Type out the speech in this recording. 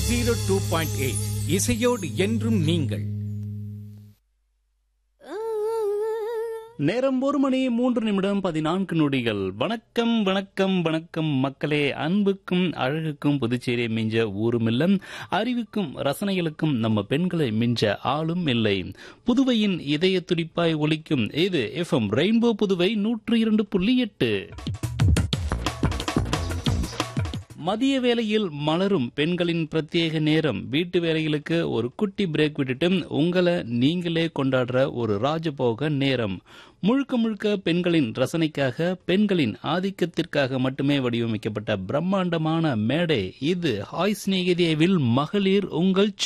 zero two point eight இசையோடு என்றும் நீங்கள் நேரம் ஒரு மணி மூன்று நிமிடம் பதினான்கு நொடிகள் வணக்கம் வணக்கம் வணக்கம் மக்களே அன்புக்கும் அழகுக்கும் புதுச்சேரி மிஞ்ச ஊரும் இல்லம் அறிவுக்கும் ரசனைகளுக்கும் நம்ம பெண்களை மிஞ்ச ஆளும் இல்லை புதுவையின் இதய துடிப்பாய் ஒலிக்கும் இது எஃப்எம் ரெயின்போ புதுவை நூற்று இரண்டு புள்ளி எட்டு மதிய வேளையில் மலரும் பெண்களின் பிரத்யேக நேரம் வீட்டு வேலைகளுக்கு ஒரு குட்டி பிரேக் விட்டுட்டு உங்களை நீங்களே கொண்டாடுற ஒரு ராஜபோக நேரம் முழுக்க முழுக்க பெண்களின் ரசனைக்காக பெண்களின் ஆதிக்கத்திற்காக மட்டுமே வடிவமைக்கப்பட்ட பிரம்மாண்டமான மேடை இது ஹாய் சிநேகிதேவில் மகளிர் உங்கள்